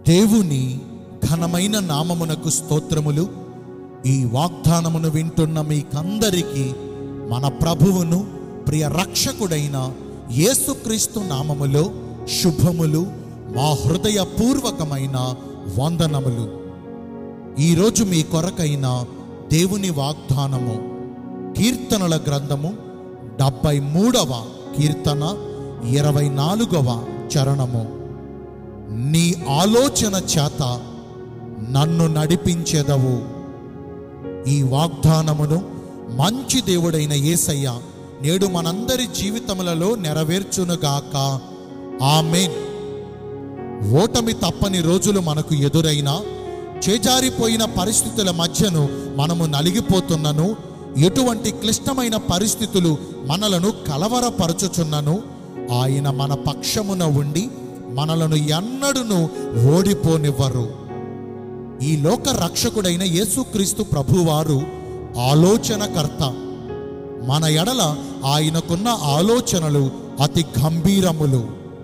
దేవుని ఘనమైన నామమునకు స్తోత్రములు ఈ వాగ్దానమును వింటున్న మీకందరికీ మన ప్రభువును ప్రియ రక్షకుడైన యేసుక్రీస్తు నామములో శుభములు మా హృదయపూర్వకమైన వందనములు ఈరోజు మీ కొరకైన దేవుని వాగ్దానము కీర్తనల గ్రంథము డెబ్బై మూడవ కీర్తన ఇరవై నాలుగవ చరణము నీ ఆలోచన చేత నన్ను నడిపించెదవు ఈ వాగ్దానమును మంచి దేవుడైన యేసయ్య నేడు మనందరి జీవితములలో నెరవేర్చునుగాక ఆమెన్ ఓటమి తప్పని రోజులు మనకు ఎదురైనా చేజారిపోయిన పరిస్థితుల మధ్యను మనము నలిగిపోతున్నను ఎటువంటి క్లిష్టమైన పరిస్థితులు మనలను కలవరపరచుచున్నను ఆయన మన పక్షమున ఉండి మనలను ఎన్నడును ఓడిపోనివ్వరు ఈ లోక రక్షకుడైన యేసుక్రీస్తు ప్రభువారు ఆలోచనకర్త మన ఎడల ఆయనకున్న ఆలోచనలు అతి గంభీరములు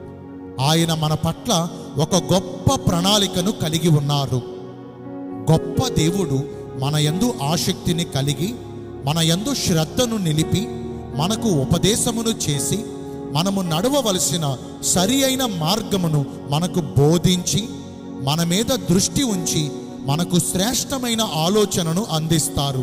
ఆయన మన పట్ల ఒక గొప్ప ప్రణాళికను కలిగి ఉన్నారు గొప్ప దేవుడు మన యందు ఆసక్తిని కలిగి మన యందు శ్రద్ధను నిలిపి మనకు ఉపదేశమును చేసి మనము నడవవలసిన సరి అయిన మార్గమును మనకు బోధించి మన మీద దృష్టి ఉంచి మనకు శ్రేష్టమైన ఆలోచనను అందిస్తారు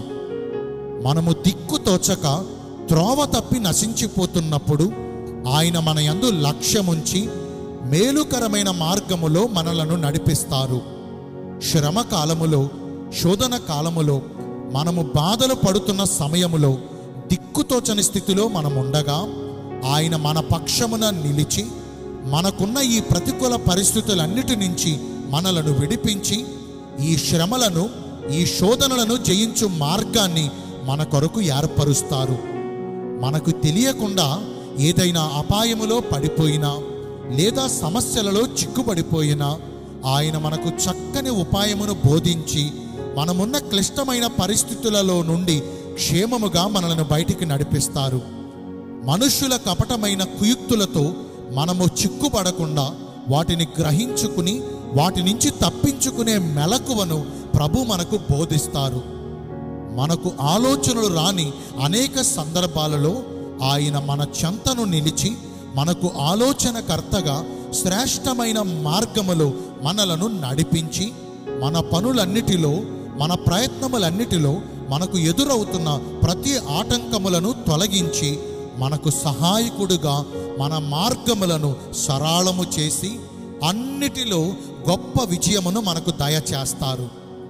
మనము దిక్కు తోచక త్రోవ తప్పి నశించిపోతున్నప్పుడు ఆయన మన యందు లక్ష్యముంచి మేలుకరమైన మార్గములో మనలను నడిపిస్తారు శ్రమ కాలములో శోధన కాలములో మనము బాధలు పడుతున్న సమయములో దిక్కుతోచని స్థితిలో మనం ఉండగా ఆయన మన పక్షమున నిలిచి మనకున్న ఈ ప్రతికూల పరిస్థితులన్నిటి నుంచి మనలను విడిపించి ఈ శ్రమలను ఈ శోధనలను జయించు మార్గాన్ని మన కొరకు ఏర్పరుస్తారు మనకు తెలియకుండా ఏదైనా అపాయములో పడిపోయినా లేదా సమస్యలలో చిక్కుపడిపోయినా ఆయన మనకు చక్కని ఉపాయమును బోధించి మనమున్న క్లిష్టమైన పరిస్థితులలో నుండి క్షేమముగా మనలను బయటికి నడిపిస్తారు మనుష్యుల కపటమైన కుయుక్తులతో మనము చిక్కుపడకుండా వాటిని గ్రహించుకుని వాటి నుంచి తప్పించుకునే మెలకువను ప్రభు మనకు బోధిస్తారు మనకు ఆలోచనలు రాని అనేక సందర్భాలలో ఆయన మన చెంతను నిలిచి మనకు ఆలోచనకర్తగా శ్రేష్టమైన మార్గములో మనలను నడిపించి మన పనులన్నిటిలో మన ప్రయత్నములన్నిటిలో మనకు ఎదురవుతున్న ప్రతి ఆటంకములను తొలగించి మనకు సహాయకుడుగా మన మార్గములను సరళము చేసి అన్నిటిలో గొప్ప విజయమును మనకు దయచేస్తారు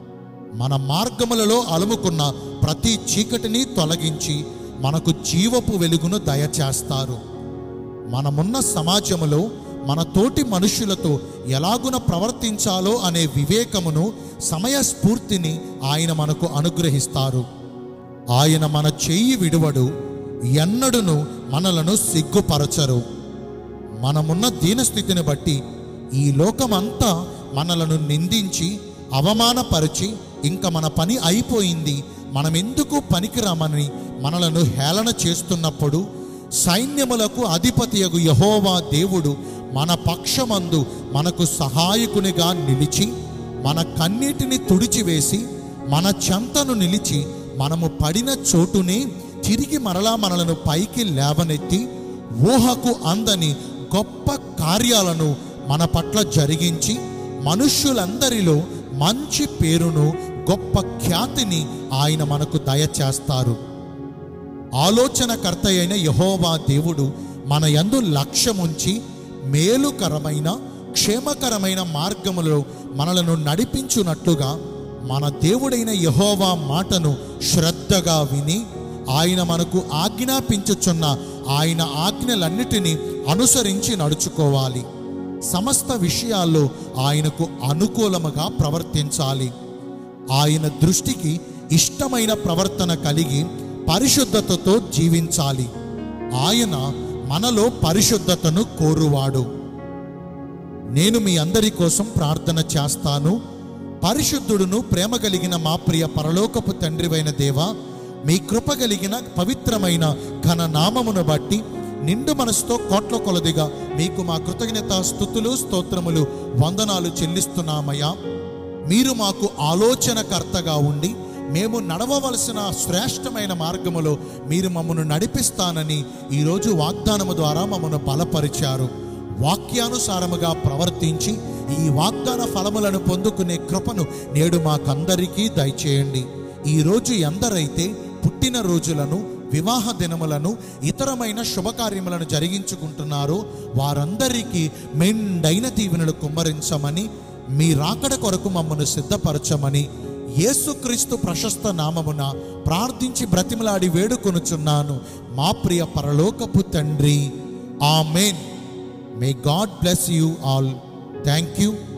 మన మార్గములలో అలుముకున్న ప్రతి చీకటిని తొలగించి మనకు జీవపు వెలుగును దయచేస్తారు మనమున్న సమాజములో మన తోటి మనుషులతో ఎలాగున ప్రవర్తించాలో అనే వివేకమును సమయస్ఫూర్తిని ఆయన మనకు అనుగ్రహిస్తారు ఆయన మన చెయ్యి విడువడు ఎన్నడును మనలను సిగ్గుపరచరు మనమున్న దీనస్థితిని బట్టి ఈ లోకమంతా మనలను నిందించి అవమానపరిచి ఇంకా మన పని అయిపోయింది మనం ఎందుకు పనికిరామని మనలను హేళన చేస్తున్నప్పుడు సైన్యములకు అధిపతియగు యహోవా దేవుడు మన పక్షమందు మనకు సహాయకునిగా నిలిచి మన కన్నీటిని తుడిచివేసి మన చెంతను నిలిచి మనము పడిన చోటుని తిరిగి మరలా మనలను పైకి లేవనెత్తి ఊహకు అందని గొప్ప కార్యాలను మన పట్ల జరిగించి మనుష్యులందరిలో మంచి పేరును గొప్ప ఖ్యాతిని ఆయన మనకు దయచేస్తారు ఆలోచనకర్త అయిన యహోవా దేవుడు మన యందు లక్ష్యముంచి మేలుకరమైన క్షేమకరమైన మార్గములో మనలను నడిపించున్నట్లుగా మన దేవుడైన యహోవా మాటను శ్రద్ధగా విని ఆయన మనకు ఆజ్ఞాపించుచున్న ఆయన ఆజ్ఞలన్నిటినీ అనుసరించి నడుచుకోవాలి సమస్త విషయాల్లో ఆయనకు అనుకూలముగా ప్రవర్తించాలి ఆయన దృష్టికి ఇష్టమైన ప్రవర్తన కలిగి పరిశుద్ధతతో జీవించాలి ఆయన మనలో పరిశుద్ధతను కోరువాడు నేను మీ అందరి కోసం ప్రార్థన చేస్తాను పరిశుద్ధుడును ప్రేమ కలిగిన మా ప్రియ పరలోకపు తండ్రివైన దేవ మీ కృప కలిగిన పవిత్రమైన ఘన నామమును బట్టి నిండు మనసుతో కోట్ల కొలదిగా మీకు మా కృతజ్ఞత స్థుతులు స్తోత్రములు వందనాలు చెల్లిస్తున్నామయ్యా మీరు మాకు ఆలోచనకర్తగా ఉండి మేము నడవవలసిన శ్రేష్టమైన మార్గములో మీరు మమ్మను నడిపిస్తానని ఈరోజు వాగ్దానము ద్వారా మమ్మను బలపరిచారు వాక్యానుసారముగా ప్రవర్తించి ఈ వాగ్దాన ఫలములను పొందుకునే కృపను నేడు మాకందరికీ దయచేయండి ఈరోజు ఎందరైతే పుట్టిన రోజులను వివాహ దినములను ఇతరమైన శుభకార్యములను జరిగించుకుంటున్నారో వారందరికీ మెండైన దీవెనలు కుమ్మరించమని మీ రాకడ కొరకు మమ్మను సిద్ధపరచమని యేసుక్రీస్తు ప్రశస్త నామమున ప్రార్థించి బ్రతిమలాడి వేడుకొనుచున్నాను మా ప్రియ పరలోకపు తండ్రి amen may God bless you all thank you